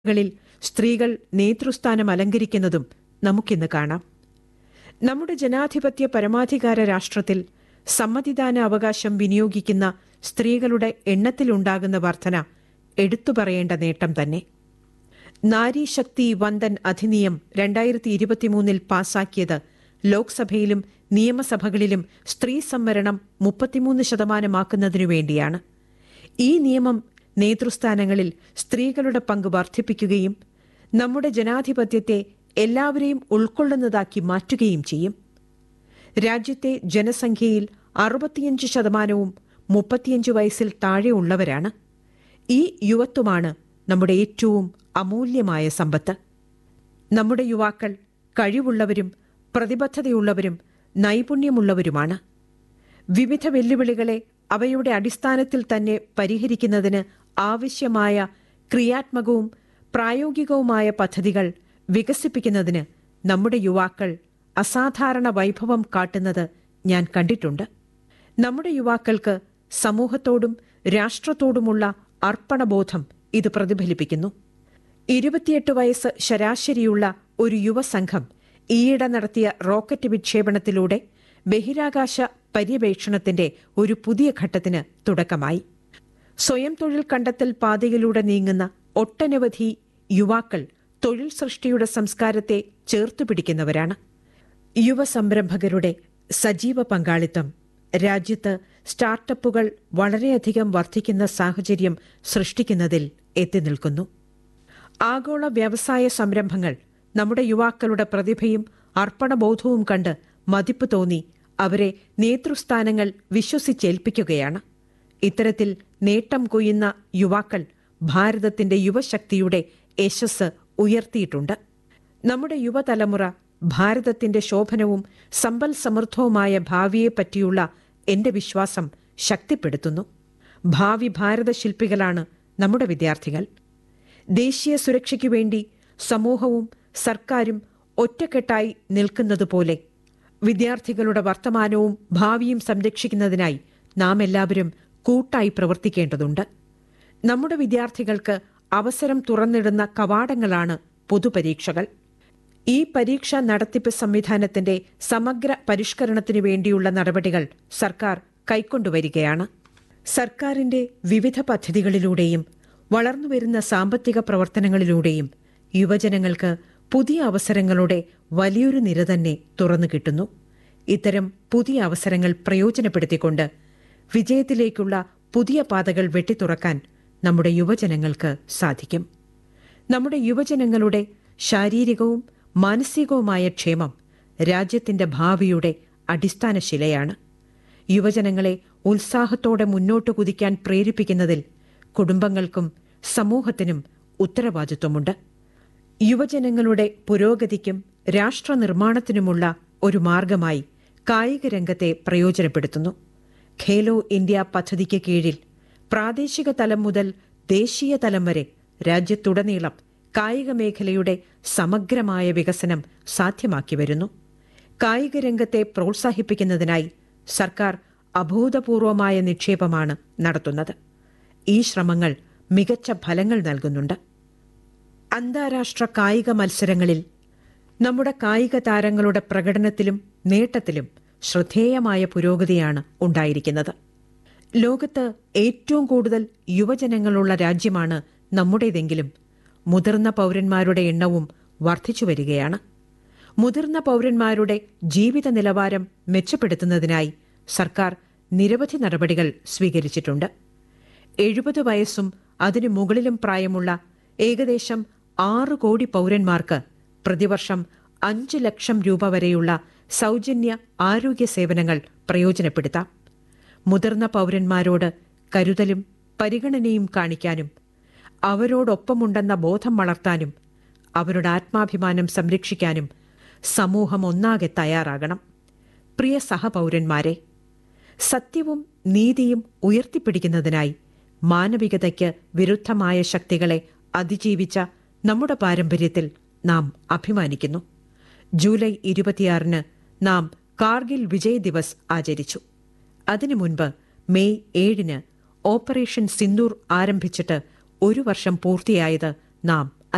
കളിൽ സ്ത്രീകൾ നേതൃസ്ഥാനം അലങ്കരിക്കുന്നതും നമുക്കിന്ന് കാണാം നമ്മുടെ ജനാധിപത്യ പരമാധികാര രാഷ്ട്രത്തിൽ സമ്മതിദാന അവകാശം വിനിയോഗിക്കുന്ന സ്ത്രീകളുടെ എണ്ണത്തിലുണ്ടാകുന്ന വർധന എടുത്തു പറയേണ്ട നേട്ടം തന്നെ നാരീശക്തി വന്ദൻ അധിനിയം രണ്ടായിരത്തി ഇരുപത്തിമൂന്നിൽ പാസാക്കിയത് ലോക്സഭയിലും നിയമസഭകളിലും സ്ത്രീ സംവരണം മുപ്പത്തിമൂന്ന് ശതമാനമാക്കുന്നതിനു വേണ്ടിയാണ് ഈ നിയമം നേതൃസ്ഥാനങ്ങളിൽ സ്ത്രീകളുടെ പങ്ക് വർദ്ധിപ്പിക്കുകയും നമ്മുടെ ജനാധിപത്യത്തെ എല്ലാവരെയും ഉൾക്കൊള്ളുന്നതാക്കി മാറ്റുകയും ചെയ്യും രാജ്യത്തെ ജനസംഖ്യയിൽ അറുപത്തിയഞ്ച് ശതമാനവും മുപ്പത്തിയഞ്ച് വയസ്സിൽ താഴെയുള്ളവരാണ് ഈ യുവത്വമാണ് നമ്മുടെ ഏറ്റവും അമൂല്യമായ സമ്പത്ത് നമ്മുടെ യുവാക്കൾ കഴിവുള്ളവരും പ്രതിബദ്ധതയുള്ളവരും നൈപുണ്യമുള്ളവരുമാണ് വിവിധ വെല്ലുവിളികളെ അവയുടെ അടിസ്ഥാനത്തിൽ തന്നെ പരിഹരിക്കുന്നതിന് ആവശ്യമായ ക്രിയാത്മകവും പ്രായോഗികവുമായ പദ്ധതികൾ വികസിപ്പിക്കുന്നതിന് നമ്മുടെ യുവാക്കൾ അസാധാരണ വൈഭവം കാട്ടുന്നത് ഞാൻ കണ്ടിട്ടുണ്ട് നമ്മുടെ യുവാക്കൾക്ക് സമൂഹത്തോടും രാഷ്ട്രത്തോടുമുള്ള അർപ്പണബോധം ഇത് പ്രതിഫലിപ്പിക്കുന്നു ഇരുപത്തിയെട്ട് വയസ്സ് ശരാശരിയുള്ള ഒരു യുവസംഘം ഈയിടെ നടത്തിയ റോക്കറ്റ് വിക്ഷേപണത്തിലൂടെ ബഹിരാകാശ പര്യവേക്ഷണത്തിന്റെ ഒരു പുതിയ ഘട്ടത്തിന് തുടക്കമായി സ്വയം തൊഴിൽ കണ്ടെത്തൽ പാതയിലൂടെ നീങ്ങുന്ന ഒട്ടനവധി യുവാക്കൾ തൊഴിൽ സൃഷ്ടിയുടെ സംസ്കാരത്തെ ചേർത്തുപിടിക്കുന്നവരാണ് യുവസംരംഭകരുടെ സജീവ പങ്കാളിത്തം രാജ്യത്ത് സ്റ്റാർട്ടപ്പുകൾ വളരെയധികം വർദ്ധിക്കുന്ന സാഹചര്യം സൃഷ്ടിക്കുന്നതിൽ എത്തി നിൽക്കുന്നു ആഗോള വ്യവസായ സംരംഭങ്ങൾ നമ്മുടെ യുവാക്കളുടെ പ്രതിഭയും അർപ്പണബോധവും കണ്ട് മതിപ്പ് തോന്നി അവരെ നേതൃസ്ഥാനങ്ങൾ വിശ്വസിച്ചേൽപ്പിക്കുകയാണ് ഇത്തരത്തിൽ നേട്ടം കൊയ്യുന്ന യുവാക്കൾ ഭാരതത്തിന്റെ യുവശക്തിയുടെ യശസ് ഉയർത്തിയിട്ടുണ്ട് നമ്മുടെ യുവതലമുറ ഭാരതത്തിന്റെ ശോഭനവും സമ്പൽ സമൃദ്ധവുമായ ഭാവിയെപ്പറ്റിയുള്ള എന്റെ വിശ്വാസം ശക്തിപ്പെടുത്തുന്നു ഭാവി ഭാരത ശില്പികളാണ് നമ്മുടെ വിദ്യാർത്ഥികൾ ദേശീയ സുരക്ഷയ്ക്കു വേണ്ടി സമൂഹവും സർക്കാരും ഒറ്റക്കെട്ടായി നിൽക്കുന്നതുപോലെ വിദ്യാർത്ഥികളുടെ വർത്തമാനവും ഭാവിയും സംരക്ഷിക്കുന്നതിനായി നാം എല്ലാവരും കൂട്ടായി പ്രവർത്തിക്കേണ്ടതുണ്ട് നമ്മുടെ വിദ്യാർത്ഥികൾക്ക് അവസരം തുറന്നിടുന്ന കവാടങ്ങളാണ് പൊതുപരീക്ഷകൾ ഈ പരീക്ഷാ നടത്തിപ്പ് സംവിധാനത്തിന്റെ സമഗ്ര പരിഷ്കരണത്തിനു വേണ്ടിയുള്ള നടപടികൾ സർക്കാർ കൈക്കൊണ്ടുവരികയാണ് സർക്കാരിന്റെ വിവിധ പദ്ധതികളിലൂടെയും വളർന്നുവരുന്ന സാമ്പത്തിക പ്രവർത്തനങ്ങളിലൂടെയും യുവജനങ്ങൾക്ക് പുതിയ അവസരങ്ങളുടെ വലിയൊരു നിര തന്നെ തുറന്നു കിട്ടുന്നു ഇത്തരം പുതിയ അവസരങ്ങൾ പ്രയോജനപ്പെടുത്തിക്കൊണ്ട് വിജയത്തിലേക്കുള്ള പുതിയ പാതകൾ വെട്ടിത്തുറക്കാൻ നമ്മുടെ യുവജനങ്ങൾക്ക് സാധിക്കും നമ്മുടെ യുവജനങ്ങളുടെ ശാരീരികവും മാനസികവുമായ ക്ഷേമം രാജ്യത്തിന്റെ ഭാവിയുടെ അടിസ്ഥാന ശിലയാണ് യുവജനങ്ങളെ ഉത്സാഹത്തോടെ മുന്നോട്ട് കുതിക്കാൻ പ്രേരിപ്പിക്കുന്നതിൽ കുടുംബങ്ങൾക്കും സമൂഹത്തിനും ഉത്തരവാദിത്വമുണ്ട് യുവജനങ്ങളുടെ പുരോഗതിക്കും രാഷ്ട്രനിർമ്മാണത്തിനുമുള്ള ഒരു മാർഗമായി കായിക രംഗത്തെ പ്രയോജനപ്പെടുത്തുന്നു ഖേലോ ഇന്ത്യ പദ്ധതിക്ക് കീഴിൽ പ്രാദേശിക തലം മുതൽ ദേശീയ തലം വരെ രാജ്യത്തുടനീളം കായിക മേഖലയുടെ സമഗ്രമായ വികസനം സാധ്യമാക്കി വരുന്നു കായിക രംഗത്തെ പ്രോത്സാഹിപ്പിക്കുന്നതിനായി സർക്കാർ അഭൂതപൂർവമായ നിക്ഷേപമാണ് നടത്തുന്നത് ഈ ശ്രമങ്ങൾ മികച്ച ഫലങ്ങൾ നൽകുന്നുണ്ട് അന്താരാഷ്ട്ര കായിക മത്സരങ്ങളിൽ നമ്മുടെ കായിക താരങ്ങളുടെ പ്രകടനത്തിലും നേട്ടത്തിലും ശ്രദ്ധേയമായ പുരോഗതിയാണ് ഉണ്ടായിരിക്കുന്നത് ലോകത്ത് ഏറ്റവും കൂടുതൽ യുവജനങ്ങളുള്ള രാജ്യമാണ് നമ്മുടേതെങ്കിലും മുതിർന്ന പൗരന്മാരുടെ എണ്ണവും വർദ്ധിച്ചു വരികയാണ് മുതിർന്ന പൗരന്മാരുടെ ജീവിത നിലവാരം മെച്ചപ്പെടുത്തുന്നതിനായി സർക്കാർ നിരവധി നടപടികൾ സ്വീകരിച്ചിട്ടുണ്ട് എഴുപത് വയസ്സും അതിനു മുകളിലും പ്രായമുള്ള ഏകദേശം ആറ് കോടി പൗരന്മാർക്ക് പ്രതിവർഷം അഞ്ച് ലക്ഷം രൂപ വരെയുള്ള സൗജന്യ ആരോഗ്യ സേവനങ്ങൾ പ്രയോജനപ്പെടുത്താം മുതിർന്ന പൗരന്മാരോട് കരുതലും പരിഗണനയും കാണിക്കാനും അവരോടൊപ്പമുണ്ടെന്ന ബോധം വളർത്താനും അവരുടെ ആത്മാഭിമാനം സംരക്ഷിക്കാനും സമൂഹം ഒന്നാകെ തയ്യാറാകണം പ്രിയ സഹപൗരന്മാരെ സത്യവും നീതിയും ഉയർത്തിപ്പിടിക്കുന്നതിനായി മാനവികതയ്ക്ക് വിരുദ്ധമായ ശക്തികളെ അതിജീവിച്ച നമ്മുടെ പാരമ്പര്യത്തിൽ നാം അഭിമാനിക്കുന്നു ജൂലൈ ഇരുപത്തിയാറിന് നാം കാർഗിൽ വിജയ് ദിവസ് ആചരിച്ചു അതിനു മുൻപ് മെയ് ഏഴിന് ഓപ്പറേഷൻ സിന്ദൂർ ആരംഭിച്ചിട്ട് ഒരു വർഷം പൂർത്തിയായത് നാം